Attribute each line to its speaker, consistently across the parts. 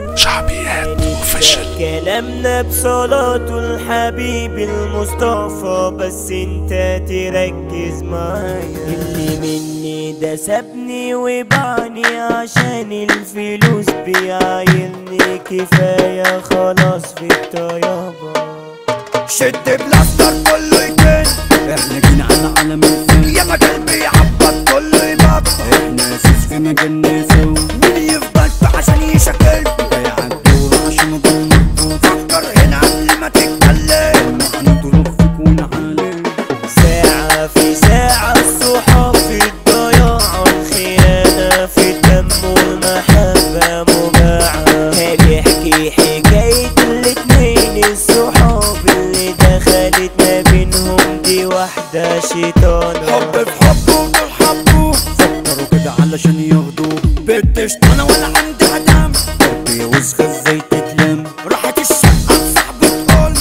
Speaker 1: شعبيات اوفيشال
Speaker 2: كلامنا بصلاته الحبيب المصطفى بس انت تركز معايا اللي مني ده سابني وبعني عشان الفلوس بيعايرني كفاية خلاص في الطيابة
Speaker 3: شد بلاستر كله يكن
Speaker 4: احنا جينا على عالم الفن
Speaker 3: يا مجال بيعبط كله يبطل
Speaker 4: احنا اساس في مجال نسو
Speaker 3: مين يفضل في عشان يشكل
Speaker 4: جاي عالدور عشان اكون مظبوط
Speaker 3: فكر هنا قبل ما تتكلم
Speaker 4: احنا ظروف يكون عالم
Speaker 2: ساعة في ساعة الصحاب في الضياع الخيانة في الدم والمحبة مباعة هنحكي حكاية الاتنين الصحاب اللي دخلت ما بينهم دي واحدة شيطانة
Speaker 3: حب في حب ودول حبوه
Speaker 4: فكروا كده علشان ياخدوا
Speaker 3: بنت شطانة ولا عندي عدم
Speaker 4: تربية وسخة ازاي تتلم
Speaker 3: راحت الشقة لصاحبي تقول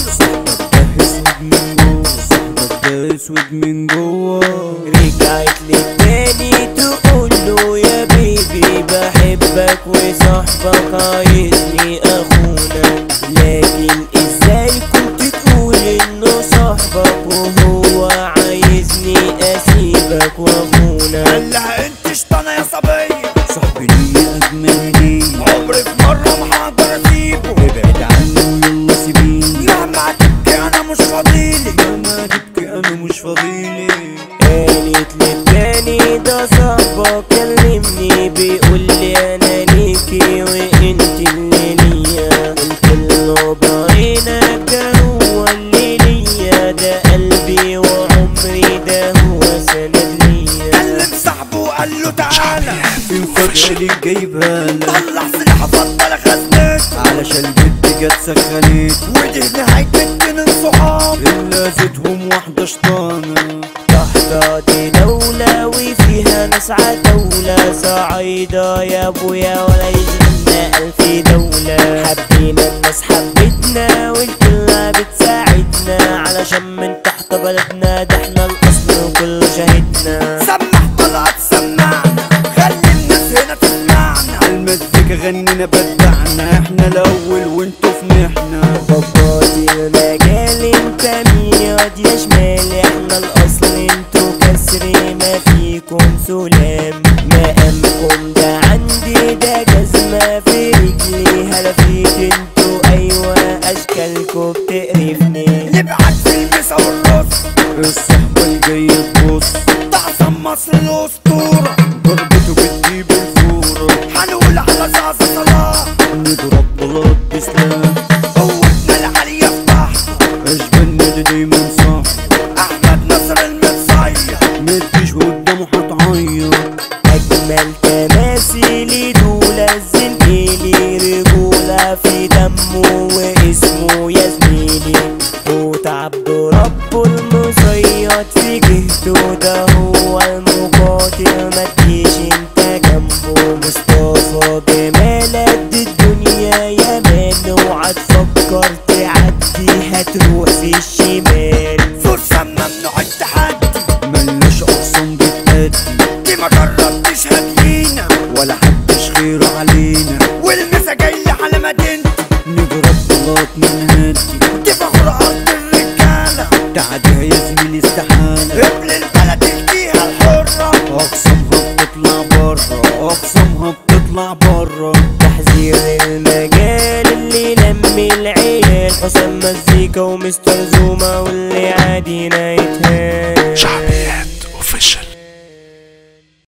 Speaker 4: ده اسود من جوه صاحبك ده اسود من جوه
Speaker 2: رجعت للتاني تقول له يا بيبي بحبك وصاحبك عايزني اخونك لكن ازاي كنت تقول انه صاحبك وهو عايزني اسيبك واخونك
Speaker 3: قال لها انت شطانة يا صبية
Speaker 4: صاحبي ليا اجمل ليه
Speaker 3: عمري في مرة ما هقدر اسيبه
Speaker 4: ابعد عنه ويلا سيبيني
Speaker 3: مهما تبكي انا مش فاضيلي
Speaker 4: ما تبكي انا مش فاضيلي
Speaker 2: قالت للتاني ده صاحبك كلمني بيقول لي انا ليكي وانت اللي ليا قلت له بعينك ده هو اللي ليا ده قلبي وعمري ده هو سند ليا
Speaker 3: كلم صاحبه وقال له تعالى
Speaker 4: في مفاجأة اللي جايبها لك
Speaker 3: طلع سلاح فضل خزنت
Speaker 4: علشان البنت جت سخنت
Speaker 3: ودي نهاية اتنين صحاب
Speaker 4: إلا زيتهم واحدة شطانة
Speaker 2: تحت دي دولة وفيها ناس عتولة صعيدة يا ابويا ولا يجينا ألف دولة حبينا الناس حبتنا والكلها بتساعدنا علشان من تحت بلدنا ده احنا الأصل وكل شهدنا
Speaker 3: سمع طلعت سمعنا خلي الناس هنا تسمعنا
Speaker 4: المزيكا غنينا بدعنا احنا الأول وانتوا في محنة
Speaker 2: باباتي المجال انت مين يا دي يا شمال احنا الاصل انتوا كسر ما فيكم سلام مقامكم ده عندي ده جزمة في رجلي هلفيت انتوا ايوه اشكالكم بتقرفني
Speaker 3: نبعت في المسا والرص
Speaker 4: الصحبة الجاية تبص
Speaker 3: تعصم مصر الأسطورة
Speaker 4: ضربته بتجيب الفورة
Speaker 3: هنقول على زعزع صلاح
Speaker 4: نضرب بلاط بسلاح
Speaker 3: قوتنا العالية في بحر
Speaker 4: أشبالنا اللي دايما صح
Speaker 3: أحمد نصر المتصير
Speaker 4: مديش قدامه هتعيط
Speaker 2: اجمل تماثيل دول الزميلي رجولة في دمه واسمه يا زميلي قوت عبد ربه المصيد في جهته ده هو المقاتل ما تجيش انت جنبه مصطفى جمال قد الدنيا يا مان اوعى تفكر تعدي هتروح في الشمال
Speaker 3: فرصة ممنوع التحدي
Speaker 4: ملناش أقسام بتأدي
Speaker 3: دي ما جربتش هتجينا
Speaker 4: ولا حدش خير علينا
Speaker 3: والمسا جاية على مدينتي
Speaker 4: نضرب بلاط من هدي
Speaker 3: دي فخر أرض الرجالة
Speaker 4: تعديها يا زميلي استحالة
Speaker 3: قبل البلد الجيهة الحرة
Speaker 4: أقسامها بتطلع برا أقسامها بتطلع برا
Speaker 2: تحذير المجال اللي لم العيال حسام مزيكا ومستر زوما واللي عادي يتهان